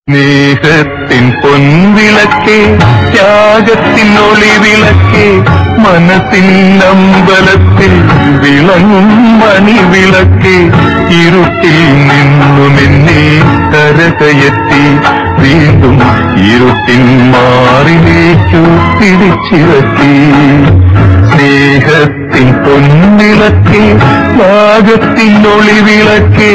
സ്നേഹത്തിൻ പൊൻവിളക്കേ ത്യാഗത്തിൻ ഒളിവിളക്കേ മനസ്സിൻ അമ്പലത്തിൽ വിളങ്ങും മണിവിളക്കേ ഇരുട്ടിൽ നിന്നും എന്നെ കരകയറ്റി വീണ്ടും ഇരുട്ടിൻ മാറിലേക്കു പിടിച്ചിറക്കി സ്നേഹത്തിൻ പൊൻവിളക്കേ ത്യാഗത്തിൻ ഒളിവിളക്കേ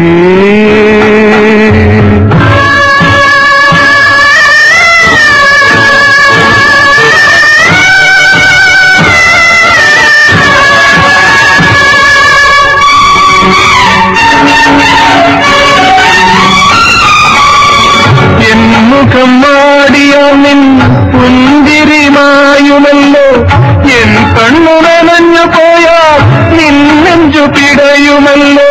എൻ മുഖം മാടിയാൽ നിൻ പുഞ്ചിരിമായുമല്ലോ എൻ കണ്ണു നനഞ്ഞു പോയാൽ നിൻ നെഞ്ചു പിടയുമല്ലോ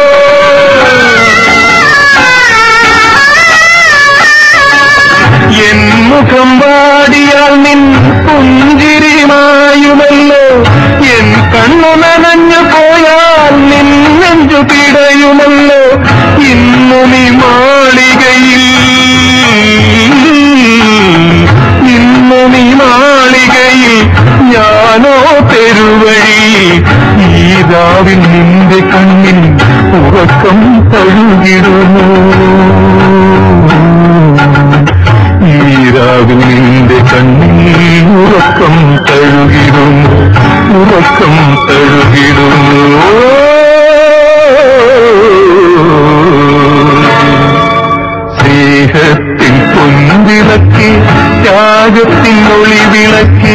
എൻ മുഖം വാടിയാൽ നിൻ പുഞ്ചിരിമായുമല്ലോ എൻ കണ്ണു നനഞ്ഞു പോയാൽ നിൻ നെഞ്ചു പിടയുമല്ലോ ഇന്നു നീ മാളികയിൽ ഇന്നു നീ മാളികയിൽ ഞാനോ തെരുവഴിയിൽ ഈ രാവിൽ നിന്റെ കണ്ണിൽ ഉറക്കം തഴുകിടുന്നു ഈരാവിൽ നിന്റെ കണ്ണിൽ ഉറക്കം തഴുകിടുന്നു ഉറക്കം തഴുകിടുന്നു സ്നേഹത്തിൻ പൊൻവിളക്ക് ത്യാഗത്തിൻ ഒളിവിളക്ക്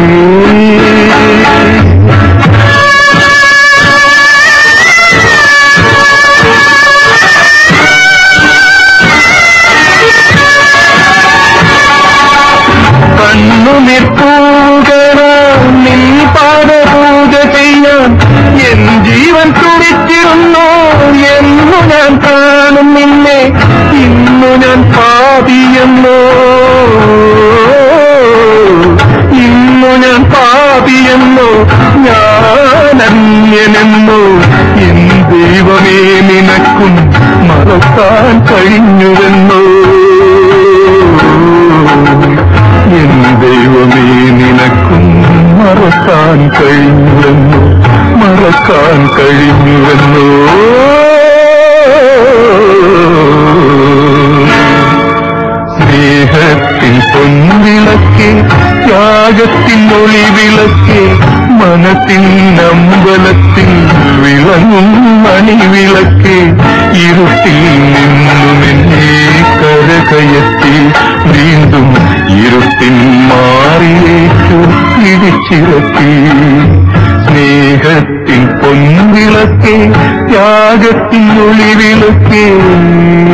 കണ്ണുനീർ പൂകണ നിൻ പാദപൂജ ചെയ്യാൻ എൻ ജീവൻ തുടിച്ചിരുന്നു എന്നു ഞാൻ കാണും നിന്നെ ഇന്നു ഞാൻ പാപിയെന്നോ ഇന്നു ഞാൻ പാപിയെന്നോ ഞാൻ അന്യനെന്നോ എൻ ദൈവമേ നിനക്കും മറക്കാൻ കഴിഞ്ഞുവെന്നോ എൻ ദൈവമേ നിനക്കും മറക്കാൻ കഴിഞ്ഞുവെന്നോ മറക്കാൻ കഴിഞ്ഞുവെന്നോ സ്നേഹത്തിൻ പൊൻവിളക്ക് ത്യാഗത്തിൻ ഒളിവിളക്ക് മനത്തിൻ അമ്പലത്തിൽ വിളങ്ങും മണിവിളക്ക് ഇരുട്ടിൽ നിന്നും എന്നെ കരകയറ്റി വീണ്ടും ഇരുട്ടിൻ മാറിയേക്കു പിടിച്ചിറക്കി സ്നേഹത്തിൻ പൊൻവിളക്ക് ത്യാഗത്തിൻ ഒളിവിളക്കേ